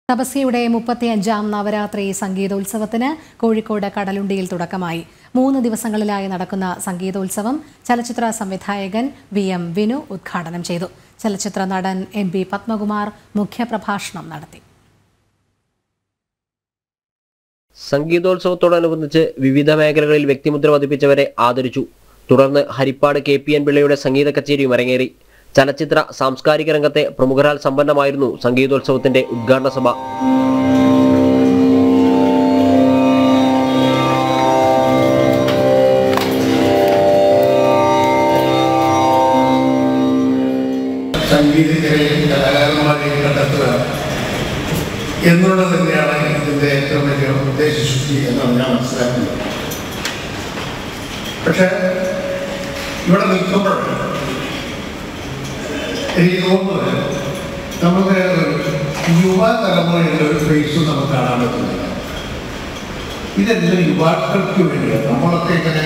തപസ്യയുടെ മുപ്പത്തിയഞ്ചാം നവരാത്രി സംഗീതോത്സവത്തിന് കോഴിക്കോട് കടലുണ്ടിയിൽ തുടക്കമായി മൂന്ന് ദിവസങ്ങളിലായി നടക്കുന്ന സംഗീതോത്സവം ചലച്ചിത്ര സംവിധായകൻ വി എം വിനു ഉദ്ഘാടനം ചെയ്തു ചലച്ചിത്ര നടൻ എം പി പത്മകുമാർ മുഖ്യപ്രഭാഷണം നടത്തി സംഗീതോത്സവത്തോടനുബന്ധിച്ച് വിവിധ മേഖലകളിൽ വ്യക്തിമുദ്ര പതിപ്പിച്ചവരെ ആദരിച്ചു തുടർന്ന് ഹരിപ്പാട് കെ പി എൻ പിള്ളയുടെ സംഗീത കച്ചേരിയും അരങ്ങേറി ചലച്ചിത്ര സാംസ്കാരിക രംഗത്തെ പ്രമുഖരാൽ സമ്പന്നമായിരുന്നു സംഗീതോത്സവത്തിന്റെ ഉദ്ഘാടന സഭ സംഗീതജ്ഞരെയും കലാകാരന്മാരെയും കണ്ടെത്തുക എന്നുള്ളത് തന്നെയാണ് ഇതിൻ്റെ ഏറ്റവും വലിയ ഉദ്ദേശശുദ്ധി എന്നാണ് ഞാൻ മനസ്സിലാക്കുന്നത് പക്ഷേ ഇവിടെ നിൽക്കുമ്പോൾ എനിക്ക് തോന്നുന്നത് നമുക്ക് യുവതലമുറയുടെ ഒരു ഫേസും നമുക്ക് കാണാൻ പറ്റുന്നില്ല ഇതെല്ലാം യുവാക്കൾക്ക് വേണ്ടിയാണ് നമ്മളൊക്കെ ഇങ്ങനെ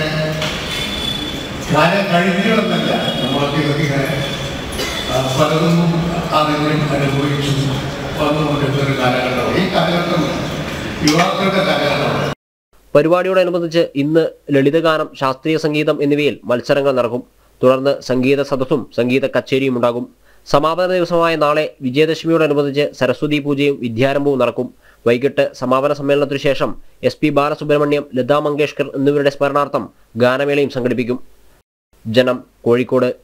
കാലം കഴിഞ്ഞിടന്നല്ല നമ്മളൊക്കെ ഇതൊക്കെ ഇങ്ങനെ ആ, പലതും ആണെങ്കിലും അനുഭവിച്ചു വന്നുകൊണ്ടിരുന്ന ഒരു കാലഘട്ടമാണ് ഈ കാലഘട്ടം യുവാക്കളുടെ കാലഘട്ടമാണ് പരിപാടിയോടനുബന്ധിച്ച് ഇന്ന് ലളിതഗാനം ശാസ്ത്രീയ സംഗീതം എന്നിവയിൽ മത്സരങ്ങൾ നടക്കും തുടർന്ന് സംഗീത സദസ്സും സംഗീത കച്ചേരിയും ഉണ്ടാകും സമാപന ദിവസമായ നാളെ വിജയദശമിയോടനുബന്ധിച്ച് സരസ്വതി പൂജയും വിദ്യാരംഭവും നടക്കും വൈകിട്ട് സമാപന സമ്മേളനത്തിനു ശേഷം എസ് പി ബാലസുബ്രഹ്മണ്യം ലതാ മങ്കേഷ്കർ എന്നിവരുടെ സ്മരണാർത്ഥം ഗാനമേളയും സംഘടിപ്പിക്കും ജനം കോഴിക്കോട്